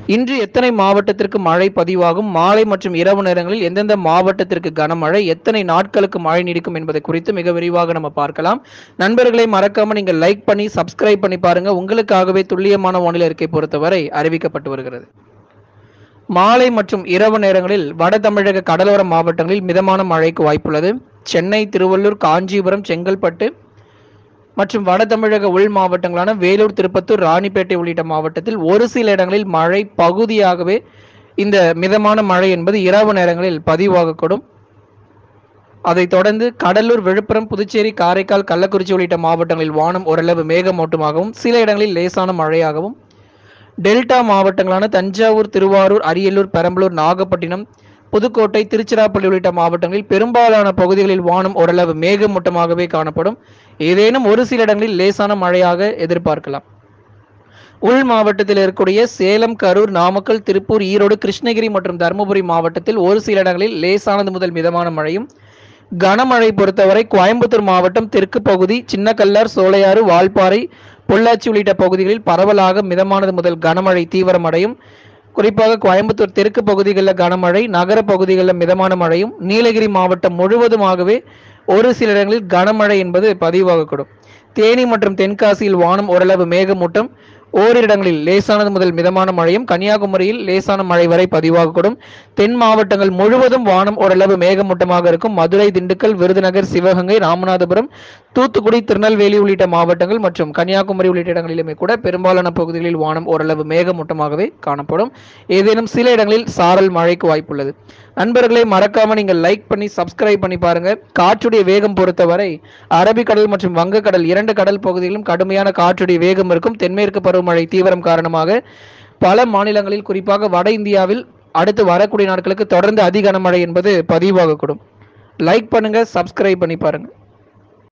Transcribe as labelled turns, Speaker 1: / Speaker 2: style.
Speaker 1: இன்று எத்தனை மாவட்டத்திற்கு மழை பதிவாகும் மாலை மற்றும் இரவு நேரங்களில் எந்தெந்த மாவட்டத்திற்கு கனமழை எத்தனை நாட்களுக்கு மழை நீடிக்கும் என்பதை குறித்து மிக விரிவாக நம்ம பார்க்கலாம் நண்பர்களை மறக்காம நீங்க லைக் பண்ணி சப்ஸ்கிரைப் பண்ணி பாருங்க உங்களுக்காகவே துல்லியமான வானிலை அறிக்கை பொறுத்தவரை அறிவிக்கப்பட்டு வருகிறது மாலை மற்றும் இரவு நேரங்களில் வட தமிழக கடலோர மாவட்டங்களில் மிதமான மழைக்கு வாய்ப்புள்ளது சென்னை திருவள்ளூர் காஞ்சிபுரம் செங்கல்பட்டு மற்றும் வட தமிழக உள் மாவட்டங்களான வேலூர் திருப்பத்தூர் ராணிப்பேட்டை உள்ளிட்ட மாவட்டத்தில் ஒரு சில இடங்களில் மழை பகுதியாகவே இந்த மிதமான மழை என்பது இரவு நேரங்களில் பதிவாகக்கூடும் அதைத் தொடர்ந்து கடலூர் விழுப்புரம் புதுச்சேரி காரைக்கால் கள்ளக்குறிச்சி உள்ளிட்ட மாவட்டங்களில் வானம் ஓரளவு மேகமூட்டமாகவும் சில இடங்களில் லேசான மழையாகவும் டெல்டா மாவட்டங்களான தஞ்சாவூர் திருவாரூர் அரியலூர் பெரம்பலூர் நாகப்பட்டினம் புதுக்கோட்டை திருச்சிராப்பள்ளி உள்ளிட்ட மாவட்டங்களில் பெரும்பாலான பகுதிகளில் வானம் ஓரளவு மேகமூட்டமாகவே காணப்படும் ஏதேனும் ஒரு சில இடங்களில் லேசான மழையாக எதிர்பார்க்கலாம் உள் மாவட்டத்தில் இருக்கக்கூடிய சேலம் கரூர் நாமக்கல் திருப்பூர் ஈரோடு கிருஷ்ணகிரி மற்றும் தருமபுரி மாவட்டத்தில் ஒரு சில இடங்களில் லேசானது முதல் மிதமான மழையும் கனமழை பொறுத்தவரை கோயம்புத்தூர் மாவட்டம் தெற்கு பகுதி சின்னக்கல்லார் சோலையாறு வால்பாறை பொள்ளாச்சி உள்ளிட்ட பகுதிகளில் பரவலாக மிதமானது முதல் கனமழை தீவிரமடையும் குறிப்பாக கோயம்புத்தூர் தெற்கு பகுதிகளில் கனமழை நகர பகுதிகளில் மிதமான மழையும் நீலகிரி மாவட்டம் முழுவதுமாகவே ஒரு சில இடங்களில் கனமழை என்பது பதிவாகக்கூடும் தேனி மற்றும் தென்காசியில் வானம் ஓரளவு மேகமூட்டம் ஓரிரு இடங்களில் லேசானது முதல் மிதமான மழையும் கன்னியாகுமரியில் லேசான மழை வரை பதிவாகக்கூடும் தென் மாவட்டங்கள் முழுவதும் வானம் ஓரளவு மேகமூட்டமாக இருக்கும் மதுரை திண்டுக்கல் விருதுநகர் சிவகங்கை ராமநாதபுரம் தூத்துக்குடி திருநெல்வேலி உள்ளிட்ட மாவட்டங்கள் மற்றும் கன்னியாகுமரி உள்ளிட்ட இடங்களிலுமே கூட பெரும்பாலான பகுதிகளில் வானம் ஓரளவு மேகமூட்டமாகவே காணப்படும் ஏதேனும் சில இடங்களில் சாரல் மழைக்கு வாய்ப்புள்ளது நண்பர்களை மறக்காம நீங்கள் லைக் பண்ணி சப்ஸ்கிரைப் பண்ணி பாருங்க காற்றுடைய வேகம் பொறுத்தவரை அரபிக்கடல் மற்றும் வங்கக்கடல் இரண்டு கடல் பகுதிகளிலும் கடுமையான காற்றுடைய வேகம் இருக்கும் தென்மேற்கு பருவமழை தீவிரம் காரணமாக பல மாநிலங்களில் குறிப்பாக வட இந்தியாவில் அடுத்து வரக்கூடிய நாட்களுக்கு தொடர்ந்து அதிக கனமழை என்பது பதிவாகக்கூடும் லைக் பண்ணுங்க சப்ஸ்கிரைப் பண்ணி பாருங்க